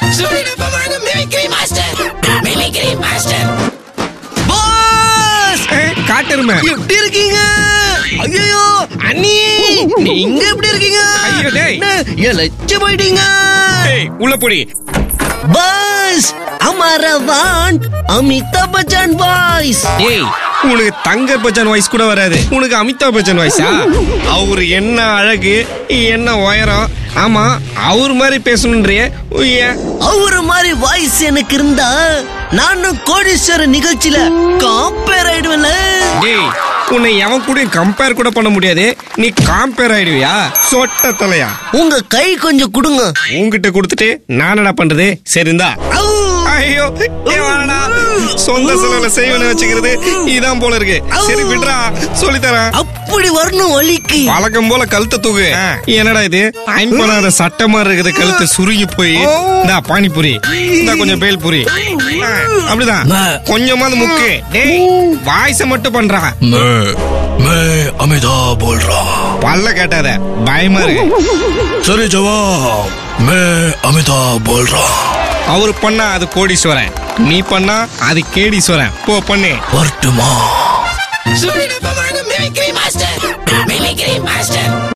சுழிடப்பமான mimicry master mimicry master boss ஏய், காட்டெருமை எப்படி இருக்கீங்க ஐயோ அண்ணி நீங்க எப்படி இருக்கீங்க ஐயோ, டேய். என்ன, இளைச்சு போயிட்டீங்க ஏய், உள்ள போடி பாஸ் அமரவான் அமிதாப் பச்சன் பாய்ஸ் ஏய் உனக்கு தங்க பச்சன் வாய்ஸ் கூட வராது உனக்கு அமிதாப் பச்சன் வாய்ஸா அவரு என்ன அழகு என்ன உயரம் ஆமா அவர் மாதிரி பேசணுன்றியே ஏன் அவரு மாதிரி வாய்ஸ் எனக்கு இருந்தா நானும் கோடீஸ்வர நிகழ்ச்சியில காம்பேர் ஆயிடுவேன்ல டேய் உன்னை எவன் கூட கம்பேர் கூட பண்ண முடியாது நீ காம்பேர் ஆயிடுவியா சொட்ட தலையா உங்க கை கொஞ்சம் கொடுங்க உன்கிட்ட கொடுத்துட்டு நான் என்ன பண்றது சரிந்தா அவு. ஐயோ ஏன் வேணாடா? சொந்த செலவுல செய்வன வச்சுக்கிறது இதான் போல இருக்கு சரி விடுறா சொல்லித்தரேன் அப்படி வரணும் வலிக்கு பழக்கம் போல கழுத்தை தூக்கு என்னடா இது அயன் பண்ணாத சட்டை மாதிரி இருக்குது கழுத்து சுருங்கி போய் இந்தா பானிபூரி இந்தா கொஞ்சம் பேல் பூரி ஆ, அப்படிதான் கொஞ்சமாவது முக்கு டேய் வாய்ஸ மட்டும் பண்றா मैं मैं अमिताभ बोल रहा हूँ பல்ல கேட்டாத பயமா இருக்கு सर जवाब मैं अमिताभ बोल रहा हूँ அவரு பண்ணா அது கோடீஸ்வரன் நீ பண்ணா அது கேடீஸ்வரன் போ பண்ணு वर्तमान சுழிடப்பமான மிமிக்ரி மாஸ்டர் மிமிக்ரி மாஸ்டர்